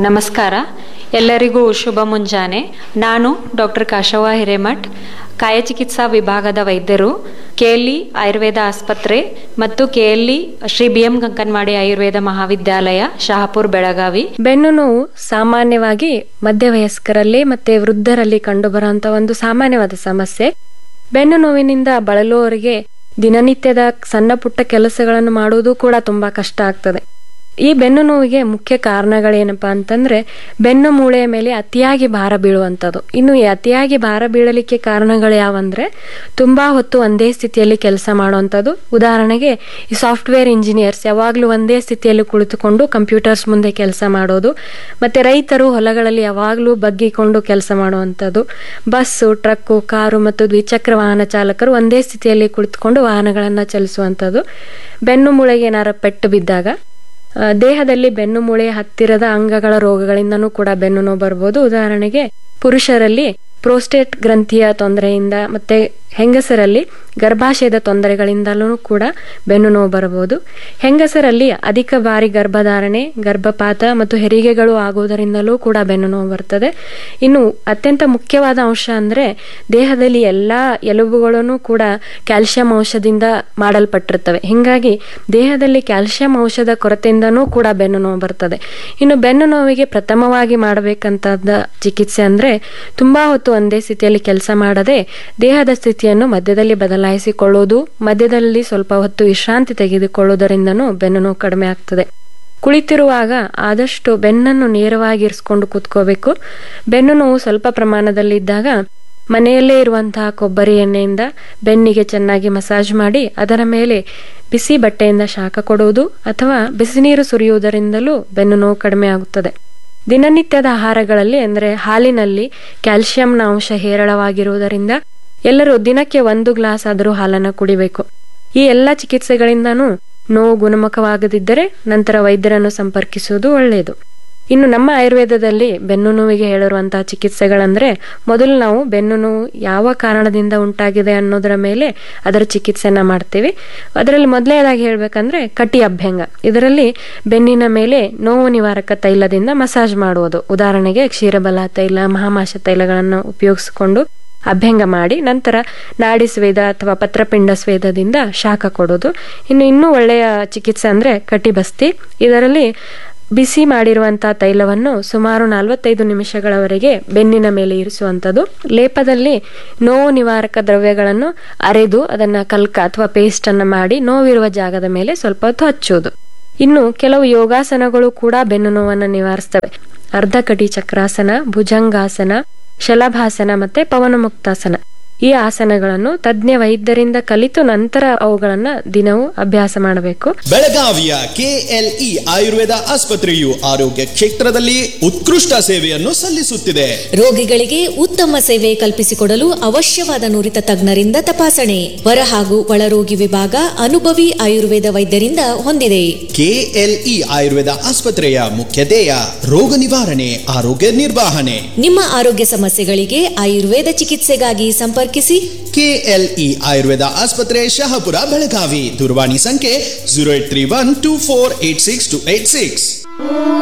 ನಮಸ್ಕಾರ ಎಲ್ಲರಿಗೂ ಶುಭ ಮುಂಜಾನೆ ನಾನು ಡಾಕ್ಟರ್ ಕಾಶವ್ವ ಹಿರೇಮಠ್ ಕಾಯಚಿಕಿತ್ಸಾ ವಿಭಾಗದ ವೈದ್ಯರು ಕೆಎಲ್ಇ ಆಯುರ್ವೇದ ಆಸ್ಪತ್ರೆ ಮತ್ತು K L E Shri B M Kankanwadi Ayurveda ಮಹಾವಿದ್ಯಾಲಯ ಶಹಾಪುರ್ ಬೆಳಗಾವಿ ಬೆನ್ನು ನೋವು ಸಾಮಾನ್ಯವಾಗಿ ಮಧ್ಯವಯಸ್ಕರಲ್ಲಿ ಮತ್ತೆ ವೃದ್ಧರಲ್ಲಿ ಕಂಡುಬರುವಂತ ಒಂದು ಸಾಮಾನ್ಯವಾದ ಸಮಸ್ಯೆ ಬೆನ್ನು ನೋವಿನಿಂದ ಬಳಲುವವರಿಗೆ ದಿನನಿತ್ಯದ ಸಣ್ಣ ಪುಟ್ಟ ಕೆಲಸಗಳನ್ನು ಮಾಡುವುದು ಕೂಡ ತುಂಬಾ ಕಷ್ಟ ಆಗ್ತದೆ ಈ ಬೆನ್ನು ನೋವಿಗೆ ಮುಖ್ಯ ಕಾರಣಗಳೇನಪ್ಪಾ ಅಂತಂದ್ರೆ ಬೆನ್ನು ಮೂಳೆಯ ಮೇಲೆ ಅತಿಯಾಗಿ ಭಾರ ಬೀಳುವಂಥದ್ದು ಇನ್ನು ಈ ಅತಿಯಾಗಿ ಭಾರ ಬೀಳಲಿಕ್ಕೆ ಕಾರಣಗಳು ಯಾವಂದ್ರೆ ತುಂಬಾ ಹೊತ್ತು ಒಂದೇ ಸ್ಥಿತಿಯಲ್ಲಿ ಕೆಲಸ ಮಾಡುವಂಥದ್ದು ಉದಾಹರಣೆಗೆ ಈ ಸಾಫ್ಟ್ವೇರ್ ಇಂಜಿನಿಯರ್ಸ್ ಯಾವಾಗಲೂ ಒಂದೇ ಸ್ಥಿತಿಯಲ್ಲಿ ಕುಳಿತುಕೊಂಡು ಕಂಪ್ಯೂಟರ್ಸ್ ಮುಂದೆ ಕೆಲಸ ಮಾಡೋದು ಮತ್ತೆ ರೈತರು ಹೊಲಗಳಲ್ಲಿ ಯಾವಾಗಲೂ ಬಗ್ಗಿಕೊಂಡು ಕೆಲಸ ಮಾಡುವಂಥದ್ದು ಬಸ್ಸು ಟ್ರಕ್ಕು ಕಾರು ಮತ್ತು ದ್ವಿಚಕ್ರ ವಾಹನ ಚಾಲಕರು ಒಂದೇ ಸ್ಥಿತಿಯಲ್ಲಿ ಕುಳಿತುಕೊಂಡು ವಾಹನಗಳನ್ನು ಚಲಿಸುವಂಥದ್ದು ಬೆನ್ನು ಮೂಳೆಗೆ ಏನಾರ ಪೆಟ್ಟು ಬಿದ್ದಾಗ ಆ, ದೇಹದಲ್ಲಿ ಬೆನ್ನು ಮೂಳೆಯ ಹತ್ತಿರದ ಅಂಗಗಳ ರೋಗಗಳಿಂದನೂ ಕೂಡ ಬೆನ್ನು ನೋವು ಬರ್ಬೋದು ಉದಾಹರಣೆಗೆ ಪುರುಷರಲ್ಲಿ ಪ್ರೋಸ್ಟೇಟ್ ಗ್ರಂಥಿಯ ತೊಂದರೆಯಿಂದ ಮತ್ತೆ ಹೆಂಗಸರಲ್ಲಿ ಗರ್ಭಾಶಯದ ತೊಂದರೆಗಳಿಂದಲೂ ಕೂಡ ಬೆನ್ನು ನೋವು ಬರಬಹುದು ಹೆಂಗಸರಲ್ಲಿ ಅಧಿಕ ಬಾರಿ ಗರ್ಭಧಾರಣೆ ಗರ್ಭಪಾತ ಮತ್ತು ಹೆರಿಗೆಗಳು ಆಗುವುದರಿಂದಲೂ ಕೂಡ ಬೆನ್ನು ನೋವು ಬರ್ತದೆ ಇನ್ನು ಅತ್ಯಂತ ಮುಖ್ಯವಾದ ಅಂಶ ಅಂದ್ರೆ ದೇಹದಲ್ಲಿ ಎಲ್ಲಾ ಎಲುಬುಗಳನ್ನು ಕೂಡ ಕ್ಯಾಲ್ಸಿಯಂ ಅಂಶದಿಂದ ಮಾಡಲ್ಪಟ್ಟಿರ್ತವೆ ಹಿಂಗಾಗಿ ದೇಹದಲ್ಲಿ ಕ್ಯಾಲ್ಸಿಯಂ ಔಷಧ ಕೊರತೆಯಿಂದನೂ ಕೂಡ ಬೆನ್ನು ನೋವು ಬರ್ತದೆ ಇನ್ನು ಬೆನ್ನು ನೋವಿಗೆ ಪ್ರಥಮವಾಗಿ ಮಾಡಬೇಕಂತದ ಚಿಕಿತ್ಸೆ ಅಂದ್ರೆ ತುಂಬಾ ಹೊತ್ತು ಒಂದೇ ಸ್ಥಿತಿಯಲ್ಲಿ ಕೆಲಸ ಮಾಡದೆ ದೇಹದ ಸ್ಥಿತಿಯನ್ನು ಮಧ್ಯದಲ್ಲಿ ಬದಲಾಯಿಸಿಕೊಳ್ಳುವುದು ಮಧ್ಯದಲ್ಲಿ ಸ್ವಲ್ಪ ಹೊತ್ತು ವಿಶ್ರಾಂತಿ ತೆಗೆದುಕೊಳ್ಳುವುದರಿಂದನೂ ಬೆನ್ನು ನೋವು ಕಡಿಮೆ ಆಗ್ತದೆ ಕುಳಿತಿರುವಾಗ ಆದಷ್ಟು ಬೆನ್ನನ್ನು ನೇರವಾಗಿ ಇರಿಸ್ಕೊಂಡು ಕೂತ್ಕೋಬೇಕು ಬೆನ್ನು ನೋವು ಸ್ವಲ್ಪ ಪ್ರಮಾಣದಲ್ಲಿದ್ದಾಗ ಮನೆಯಲ್ಲೇ ಇರುವಂತಹ ಕೊಬ್ಬರಿ ಎಣ್ಣೆಯಿಂದ ಬೆನ್ನಿಗೆ ಚೆನ್ನಾಗಿ ಮಸಾಜ್ ಮಾಡಿ ಅದರ ಮೇಲೆ ಬಿಸಿ ಬಟ್ಟೆಯಿಂದ ಶಾಖ ಕೊಡುವುದು ಅಥವಾ ಬಿಸಿ ನೀರು ಸುರಿಯುವುದರಿಂದಲೂ ಬೆನ್ನು ನೋವು ಕಡಿಮೆ ಆಗುತ್ತದೆ ದಿನನಿತ್ಯದ ಆಹಾರಗಳಲ್ಲಿ ಅಂದರೆ ಹಾಲಿನಲ್ಲಿ ಕ್ಯಾಲ್ಸಿಯಂನ ಅಂಶ ಹೇರಳವಾಗಿರುವುದರಿಂದ ಎಲ್ಲರೂ ದಿನಕ್ಕೆ ಒಂದು ಗ್ಲಾಸ್ ಆದರೂ ಹಾಲನ್ನು ಕುಡಿಬೇಕು ಈ ಎಲ್ಲ ಚಿಕಿತ್ಸೆಗಳಿಂದನೂ ನೋವು ಗುಣಮುಖವಾಗದಿದ್ದರೆ ನಂತರ ವೈದ್ಯರನ್ನು ಸಂಪರ್ಕಿಸುವುದು ಒಳ್ಳೆಯದು ಇನ್ನು ನಮ್ಮ ಆಯುರ್ವೇದದಲ್ಲಿ ಬೆನ್ನು ನೋವಿಗೆ ಹೇಳಿರುವಂತಹ ಚಿಕಿತ್ಸೆಗಳಂದ್ರೆ ಮೊದಲು ನಾವು ಬೆನ್ನು ನೋವು ಯಾವ ಕಾರಣದಿಂದ ಉಂಟಾಗಿದೆ ಅನ್ನೋದರ ಮೇಲೆ ಅದರ ಚಿಕಿತ್ಸೆನ ಮಾಡ್ತೀವಿ ಅದರಲ್ಲಿ ಮೊದಲನೇದಾಗಿ ಹೇಳ್ಬೇಕಂದ್ರೆ ಕಟಿ ಅಭ್ಯಂಗ ಇದರಲ್ಲಿ ಬೆನ್ನಿನ ಮೇಲೆ ನೋವು ನಿವಾರಕ ತೈಲದಿಂದ ಮಸಾಜ್ ಮಾಡುವುದು ಉದಾಹರಣೆಗೆ ಕ್ಷೀರಬಲ ತೈಲ ಮಹಾಮಾಶ ತೈಲಗಳನ್ನು ಉಪಯೋಗಿಸಿಕೊಂಡು ಅಭ್ಯಂಗ ಮಾಡಿ ನಂತರ ನಾಡಿ ಸ್ವೇದ ಅಥವಾ ಪತ್ರಪಿಂಡ ಸ್ವೇದದಿಂದ ಶಾಖ ಕೊಡೋದು ಇನ್ನು ಇನ್ನೂ ಒಳ್ಳೆಯ ಚಿಕಿತ್ಸೆ ಅಂದ್ರೆ ಕಟಿಬಸ್ತಿ ಇದರಲ್ಲಿ ಬಿಸಿ ಮಾಡಿರುವಂತಹ ತೈಲವನ್ನು ಸುಮಾರು ನಲವತ್ತೈದು ನಿಮಿಷಗಳವರೆಗೆ ಬೆನ್ನಿನ ಮೇಲೆ ಇರಿಸುವಂಥದ್ದು ಲೇಪದಲ್ಲಿ ನೋವು ನಿವಾರಕ ದ್ರವ್ಯಗಳನ್ನು ಅರೆದು ಅದನ್ನ ಕಲ್ಕ ಅಥವಾ ಪೇಸ್ಟ್ ಅನ್ನ ಮಾಡಿ ನೋವಿರುವ ಜಾಗದ ಮೇಲೆ ಸ್ವಲ್ಪ ಹೊತ್ತು ಹಚ್ಚುವುದು ಇನ್ನು ಕೆಲವು ಯೋಗಾಸನಗಳು ಕೂಡ ಬೆನ್ನು ನೋವನ್ನು ನಿವಾರಿಸ್ತವೆ ಅರ್ಧ ಕಟಿ ಚಕ್ರಾಸನ ಭುಜಂಗಾಸನ ಶಲಭಾಸನ ಮತ್ತೆ ಪವನಮುಕ್ತಾಸನ ಈ ಆಸನಗಳನ್ನು ತಜ್ಞ ವೈದ್ಯರಿಂದ ಕಲಿತು ನಂತರ ಅವುಗಳನ್ನ ದಿನವೂ ಅಭ್ಯಾಸ ಮಾಡಬೇಕು ಬೆಳಗಾವಿಯ ಕೆಎಲ್ಇ ಆಯುರ್ವೇದ ಆಸ್ಪತ್ರೆಯು ಆರೋಗ್ಯ ಕ್ಷೇತ್ರದಲ್ಲಿ ಉತ್ಕೃಷ್ಟ ಸೇವೆಯನ್ನು ಸಲ್ಲಿಸುತ್ತಿದೆ ರೋಗಿಗಳಿಗೆ ಉತ್ತಮ ಸೇವೆ ಕಲ್ಪಿಸಿಕೊಡಲು ಅವಶ್ಯವಾದ ನುರಿತ ತಜ್ಞರಿಂದ ತಪಾಸಣೆ ಹೊರ ಹಾಗೂ ಒಳರೋಗಿ ವಿಭಾಗ ಅನುಭವಿ ಆಯುರ್ವೇದ ವೈದ್ಯರಿಂದ ಹೊಂದಿದೆ ಕೆಎಲ್ಇ ಆಯುರ್ವೇದ ಆಸ್ಪತ್ರೆಯ ಮುಖ್ಯ ಧ್ಯೇಯ ರೋಗ ನಿವಾರಣೆ ಆರೋಗ್ಯ ನಿರ್ವಹಣೆ ನಿಮ್ಮ ಆರೋಗ್ಯ ಸಮಸ್ಯೆಗಳಿಗೆ ಆಯುರ್ವೇದ ಚಿಕಿತ್ಸೆಗಾಗಿ ಸಂಪರ್ಕಿಸಿ ಕೆಎಲ್ಇ ಆಯುರ್ವೇದ ಆಸ್ಪತ್ರೆ ಶಹಾಪುರ ಬೆಳಗಾವಿ ದೂರವಾಣಿ ಸಂಖ್ಯೆ zero eight three one two four eight six two eight six